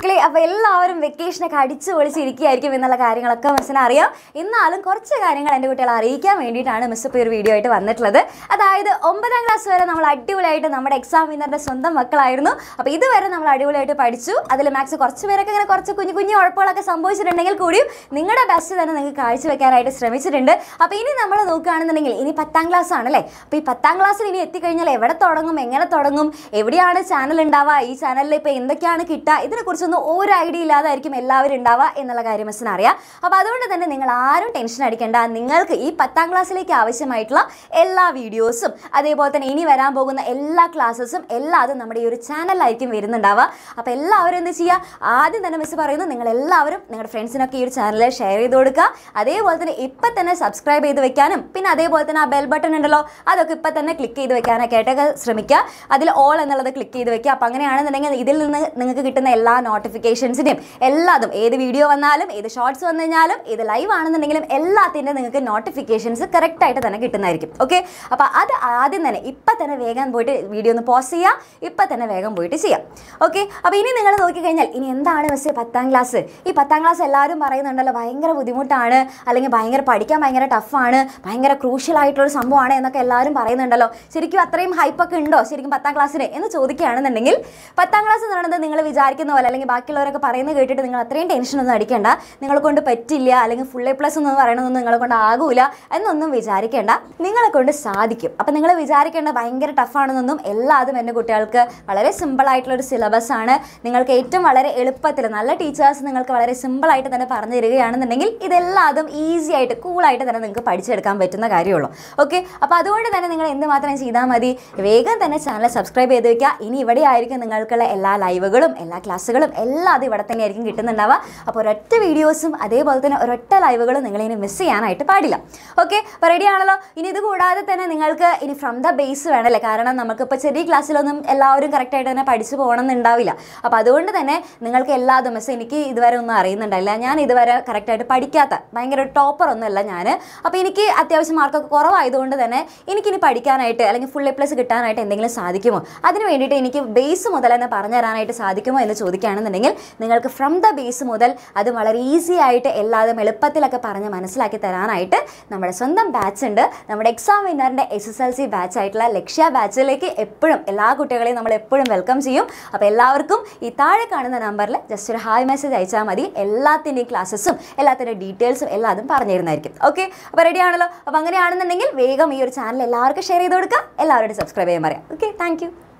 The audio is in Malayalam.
മക്കളെ അപ്പോൾ എല്ലാവരും വെക്കേഷനൊക്കെ അടിച്ചു പൊളിച്ചിരിക്കുകയായിരിക്കും എന്നുള്ള കാര്യങ്ങളൊക്കെ മിസ്സിന് അറിയാം എന്നാലും കുറച്ച് കാര്യങ്ങൾ എൻ്റെ കുട്ടികളെ അറിയിക്കാൻ വേണ്ടിയിട്ടാണ് മിസ് ഇപ്പോൾ ഈ ഒരു വീഡിയോ ആയിട്ട് വന്നിട്ടുള്ളത് അതായത് ഒമ്പതാം ക്ലാസ് വരെ നമ്മൾ അടിപൊളിയായിട്ട് നമ്മുടെ എക്സാം വിന്നറിൻ്റെ സ്വന്തം മക്കളായിരുന്നു അപ്പോൾ ഇതുവരെ നമ്മൾ അടിപൊളിയായിട്ട് പഠിച്ചു അതിൽ മാത്സ് കുറച്ച് പേരൊക്കെ ഇങ്ങനെ കുറച്ച് കുഞ്ഞു കുഞ്ഞു ഉഴപ്പുകളൊക്കെ സംഭവിച്ചിട്ടുണ്ടെങ്കിൽ കൂടിയും നിങ്ങളുടെ ബെസ്റ്റ് തന്നെ നിങ്ങൾക്ക് കാഴ്ചവെക്കാനായിട്ട് ശ്രമിച്ചിട്ടുണ്ട് അപ്പോൾ ഇനി നമ്മൾ നോക്കുകയാണെന്നുണ്ടെങ്കിൽ ഇനി പത്താം ക്ലാസ് ആണല്ലേ അപ്പോൾ ഈ പത്താം ക്ലാസ്സിൽ ഇനി എത്തിക്കഴിഞ്ഞാൽ എവിടെ തുടങ്ങും എങ്ങനെ തുടങ്ങും എവിടെയാണ് ചാനൽ ഉണ്ടാവുക ഈ ചാനലിൽ ഇപ്പോൾ എന്തൊക്കെയാണ് കിട്ടുക ഇതിനെക്കുറിച്ചൊന്നും ഒരു ഐഡിയ ഇല്ലാതായിരിക്കും എല്ലാവരും ഉണ്ടാവുക എന്നുള്ള കാര്യം മിസ്സിന് അറിയാം അപ്പോൾ അതുകൊണ്ട് തന്നെ നിങ്ങൾ ആരും ടെൻഷൻ അടിക്കേണ്ട നിങ്ങൾക്ക് ഈ പത്താം ക്ലാസ്സിലേക്ക് ആവശ്യമായിട്ടുള്ള എല്ലാ വീഡിയോസും അതേപോലെ തന്നെ ഇനി വരാൻ പോകുന്ന എല്ലാ ക്ലാസ്സസും എല്ലാതും നമ്മുടെ ഈ ഒരു ചാനലിലായിരിക്കും വരുന്നുണ്ടാവുക അപ്പോൾ എല്ലാവരും എന്ത് ചെയ്യുക ആദ്യം തന്നെ മിസ് പറയുന്നു നിങ്ങൾ എല്ലാവരും നിങ്ങളുടെ ഫ്രണ്ട്സിനൊക്കെ ഈ ഒരു ചാനൽ ഷെയർ ചെയ്ത് കൊടുക്കുക അതേപോലെ തന്നെ ഇപ്പം തന്നെ സബ്സ്ക്രൈബ് ചെയ്ത് വെക്കാനും പിന്നെ അതേപോലെ തന്നെ ആ ബെൽ ബട്ടൺ ഉണ്ടല്ലോ അതൊക്കെ ഇപ്പം തന്നെ ക്ലിക്ക് ചെയ്ത് വെക്കാനൊക്കെ ആയിട്ടൊക്കെ ശ്രമിക്കുക അതിൽ ഓൾ എന്നുള്ളത് ക്ലിക്ക് ചെയ്ത് വെക്കുക അപ്പോൾ അങ്ങനെയാണെന്നുണ്ടെങ്കിൽ ഇതിൽ നിന്ന് നിങ്ങൾക്ക് കിട്ടുന്ന എല്ലാ നോട്ടിഫിക്കേഷൻസിൻ്റെയും എല്ലാതും ഏത് വീഡിയോ വന്നാലും ഏത് ഷോർട്സ് വന്നു കഴിഞ്ഞാലും ഏത് ലൈവ് ആണെന്നുണ്ടെങ്കിലും എല്ലാത്തിൻ്റെ നിങ്ങൾക്ക് നോട്ടിഫിക്കേഷൻസ് കറക്റ്റായിട്ട് തന്നെ കിട്ടുന്നതായിരിക്കും ഓക്കെ അപ്പോൾ അത് ആദ്യം തന്നെ ഇപ്പം തന്നെ വേഗം പോയിട്ട് വീഡിയോ ഒന്ന് പോസ് ചെയ്യുക ഇപ്പം തന്നെ വേഗം പോയിട്ട് ചെയ്യാം ഓക്കെ അപ്പോൾ ഇനി നിങ്ങൾ നോക്കിക്കഴിഞ്ഞാൽ ഇനി എന്താണ് മിസ് പത്താം ക്ലാസ് ഈ പത്താം ക്ലാസ് എല്ലാവരും പറയുന്നുണ്ടല്ലോ ഭയങ്കര ബുദ്ധിമുട്ടാണ് അല്ലെങ്കിൽ ഭയങ്കര പഠിക്കാൻ ഭയങ്കര ടഫാണ് ഭയങ്കര ക്രൂഷ്യൽ ആയിട്ടുള്ള ഒരു സംഭവമാണ് എന്നൊക്കെ എല്ലാവരും പറയുന്നുണ്ടല്ലോ ശരിക്കും അത്രയും ഹൈപ്പൊക്കെ ഉണ്ടോ ശരിക്കും പത്താം ക്ലാസ്സിന് എന്ന് ചോദിക്കുകയാണെന്നുണ്ടെങ്കിൽ പത്താം ക്ലാസ് എന്ന് പറയുന്നത് നിങ്ങൾ വിചാരിക്കുന്ന പോലെ അല്ലെങ്കിൽ ബാക്കിയുള്ളവരൊക്കെ പറയുന്നത് കേട്ടിട്ട് നിങ്ങൾ അത്രയും ടെൻഷനൊന്നും അടിക്കേണ്ട നിങ്ങളെ കൊണ്ട് പറ്റില്ല അല്ലെങ്കിൽ ഫുൾ എ പ്ലസ് എന്ന് പറയണതൊന്നും നിങ്ങളെ കൊണ്ട് ആകൂല എന്നൊന്നും വിചാരിക്കേണ്ട നിങ്ങളെ കൊണ്ട് സാധിക്കും അപ്പം നിങ്ങൾ വിചാരിക്കേണ്ട ഭയങ്കര ടഫാണെന്നൊന്നും എല്ലാതും എൻ്റെ കുട്ടികൾക്ക് വളരെ സിമ്പിൾ ആയിട്ടുള്ള ഒരു സിലബസ് ആണ് നിങ്ങൾക്ക് ഏറ്റവും വളരെ എളുപ്പത്തിൽ നല്ല ടീച്ചേഴ്സ് നിങ്ങൾക്ക് വളരെ സിമ്പിളായിട്ട് തന്നെ പറഞ്ഞു തരികയാണെന്നുണ്ടെങ്കിൽ ഇതെല്ലാതും ഈസി ആയിട്ട് കൂളായിട്ട് തന്നെ നിങ്ങൾക്ക് പഠിച്ചെടുക്കാൻ പറ്റുന്ന കാര്യമുള്ളൂ ഓക്കെ അപ്പോൾ അതുകൊണ്ട് തന്നെ നിങ്ങൾ എന്ത് മാത്രം ചെയ്താൽ മതി വേഗം തന്നെ ചാനൽ സബ്സ്ക്രൈബ് ചെയ്ത് വെക്കുക ഇനി ഇവിടെ ആയിരിക്കും നിങ്ങൾക്കുള്ള എല്ലാ ലൈവുകളും എല്ലാ ക്ലാസ്സുകളും എല്ലാം അത് ഇവിടെ തന്നെ ആയിരിക്കും കിട്ടുന്നുണ്ടാവുക അപ്പോൾ ഒരൊറ്റ വീഡിയോസും അതേപോലെ തന്നെ ഒരൊറ്റ ലൈവുകളും നിങ്ങളിനി മിസ് ചെയ്യാനായിട്ട് പാടില്ല ഓക്കെ അപ്പോൾ റെഡി ആണല്ലോ ഇനി ഇത് കൂടാതെ തന്നെ നിങ്ങൾക്ക് ഇനി ഫ്രം ദ ബേസ് വേണമല്ലേ കാരണം നമുക്കിപ്പോൾ ചെറിയ ക്ലാസ്സിലൊന്നും എല്ലാവരും കറക്റ്റായിട്ട് തന്നെ പഠിച്ചു പോകണമെന്നുണ്ടാവില്ല അപ്പോൾ അതുകൊണ്ട് തന്നെ നിങ്ങൾക്ക് എല്ലാതും മിസ് എനിക്ക് ഇതുവരെ ഒന്നും അറിയുന്നുണ്ടായില്ല ഞാൻ ഇതുവരെ കറക്റ്റായിട്ട് പഠിക്കാത്ത ഭയങ്കര ഒരു ടോപ്പർ ഒന്നുമല്ല ഞാൻ അപ്പോൾ എനിക്ക് അത്യാവശ്യം മാർക്കൊക്കെ കുറവായതുകൊണ്ട് തന്നെ എനിക്കിനി പഠിക്കാനായിട്ട് അല്ലെങ്കിൽ ഫുൾ എ പ്ലസ് കിട്ടാനായിട്ട് എന്തെങ്കിലും സാധിക്കുമോ അതിന് വേണ്ടിയിട്ട് എനിക്ക് ബേസ് മുതൽ തന്നെ പറഞ്ഞു തരാനായിട്ട് സാധിക്കുമോ എന്ന് ചോദിക്കുകയാണെന്നുണ്ടെങ്കിൽ നിങ്ങൾക്ക് ഫ്രം ദ ബേസ് മുതൽ അത് വളരെ ഈസി ആയിട്ട് എല്ലാതും എളുപ്പത്തിലൊക്കെ പറഞ്ഞ് മനസ്സിലാക്കി തരാനായിട്ട് നമ്മുടെ സ്വന്തം ബാച്ച് ഉണ്ട് നമ്മുടെ എക്സാം വിന്നറിൻ്റെ S S L C batch ആയിട്ടുള്ള ലക്ഷ്യ ബാച്ചിലേക്ക് എപ്പോഴും എല്ലാ കുട്ടികളെയും നമ്മൾ എപ്പോഴും വെൽക്കം ചെയ്യും അപ്പോൾ എല്ലാവർക്കും ഈ താഴെ കാണുന്ന നമ്പറിൽ ജസ്റ്റ് ഒരു ഹായ് മെസ്സേജ് അയച്ചാൽ മതി എല്ലാത്തിൻ്റെയും ക്ലാസ്സസും എല്ലാത്തിൻ്റെ ഡീറ്റെയിൽസും എല്ലാതും പറഞ്ഞു തരുന്നതായിരിക്കും ഓക്കെ അപ്പോൾ റെഡി ആണല്ലോ അപ്പോൾ അങ്ങനെയാണെന്നുണ്ടെങ്കിൽ വേഗം ഈ ഒരു ചാനൽ എല്ലാവർക്കും ഷെയർ ചെയ്ത് കൊടുക്കുക എല്ലാവരോടും സബ്സ്ക്രൈബ് ചെയ്യാൻ പറയാം ഓക്കെ താങ്ക്